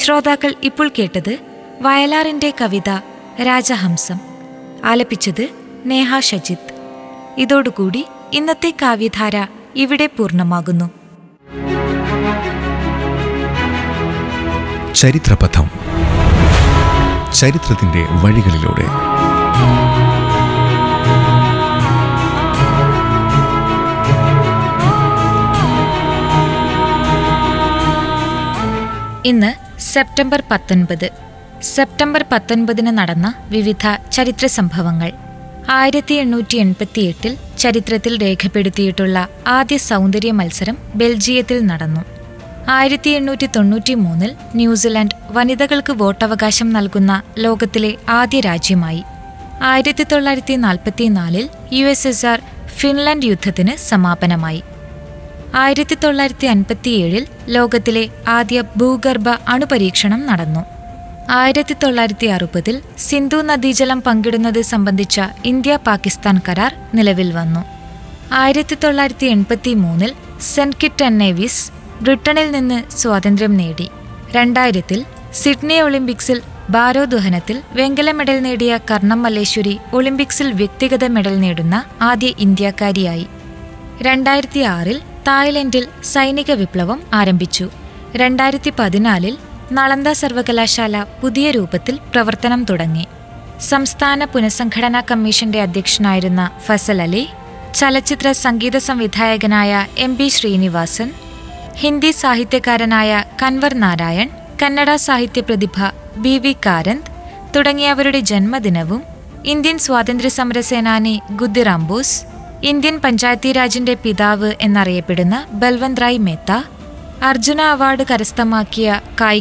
ശ്രോതാക്കൾ ഇപ്പോൾ കേട്ടത് വയലാറിന്റെ കവിത രാജഹംസം ആലപിച്ചത് നേഹ ഷജിത്ത് ഇതോടുകൂടി ഇന്നത്തെ കാവ്യധാര ഇവിടെ പൂർണ്ണമാകുന്നു ചരിത്രപഥം ചരിത്രത്തിന്റെ വഴികളിലൂടെ ഇന്ന് സെപ്റ്റംബർ പത്തൊൻപത് സെപ്റ്റംബർ പത്തൊൻപതിന് നടന്ന വിവിധ ചരിത്ര സംഭവങ്ങൾ ആയിരത്തി എണ്ണൂറ്റി എൺപത്തിയെട്ടിൽ ചരിത്രത്തിൽ രേഖപ്പെടുത്തിയിട്ടുള്ള ആദ്യ സൗന്ദര്യ മത്സരം ബെൽജിയത്തിൽ നടന്നു ആയിരത്തി എണ്ണൂറ്റി തൊണ്ണൂറ്റി മൂന്നിൽ ന്യൂസിലാൻഡ് വനിതകൾക്ക് വോട്ടവകാശം നൽകുന്ന ലോകത്തിലെ ആദ്യ രാജ്യമായി ആയിരത്തി തൊള്ളായിരത്തി നാൽപ്പത്തിനാലിൽ U S S R Finland യുദ്ധത്തിന് സമാപനമായി ആയിരത്തി തൊള്ളായിരത്തി അൻപത്തിയേഴിൽ ലോകത്തിലെ ആദ്യ ഭൂഗർഭ അണുപരീക്ഷണം നടന്നു ആയിരത്തി തൊള്ളായിരത്തി അറുപതിൽ സിന്ധു നദീജലം പങ്കിടുന്നത് സംബന്ധിച്ച ഇന്ത്യ പാകിസ്ഥാൻ കരാർ നിലവിൽ വന്നു ആയിരത്തി തൊള്ളായിരത്തി എൺപത്തി മൂന്നിൽ സെന്റ് കിറ്റ് ആൻഡ് നേവിസ് ബ്രിട്ടനിൽ നിന്ന് സ്വാതന്ത്ര്യം നേടി രണ്ടായിരത്തിൽ സിഡ്നി ഒളിമ്പിക്സിൽ ഭാരോദ്വഹനത്തിൽ വെങ്കല മെഡൽ നേടിയ കർണം മല്ലേശ്വരി ഒളിമ്പിക്സിൽ വ്യക്തിഗത മെഡൽ നേടുന്ന ആദ്യ ഇന്ത്യക്കാരിയായി രണ്ടായിരത്തി ആറിൽ തായ്ലൻഡിൽ സൈനിക വിപ്ലവം ആരംഭിച്ചു രണ്ടായിരത്തി പതിനാലിൽ നളന്ദ സർവകലാശാല പുതിയ രൂപത്തിൽ പ്രവർത്തനം തുടങ്ങി സംസ്ഥാന പുനഃസംഘടനാ കമ്മീഷന്റെ അധ്യക്ഷനായിരുന്ന ഫസൽ അലി ചലച്ചിത്ര സംഗീത സംവിധായകനായ എം പി ശ്രീനിവാസൻ ഹിന്ദി സാഹിത്യകാരനായ കൻവർ നാരായൺ കന്നഡ സാഹിത്യ പ്രതിഭ ബി വി കാരന്ത് തുടങ്ങിയവരുടെ ജന്മദിനവും ഇന്ത്യൻ സ്വാതന്ത്ര്യ സമര സേനാനി ഗുദ്ദിറാം ബോസ് ഇന്ത്യൻ പഞ്ചായത്തി രാജിന്റെ പിതാവ് എന്നറിയപ്പെടുന്ന ബൽവന്ത് റായ് മേത്ത അർജുന അവാർഡ് കരസ്ഥമാക്കിയ കായിക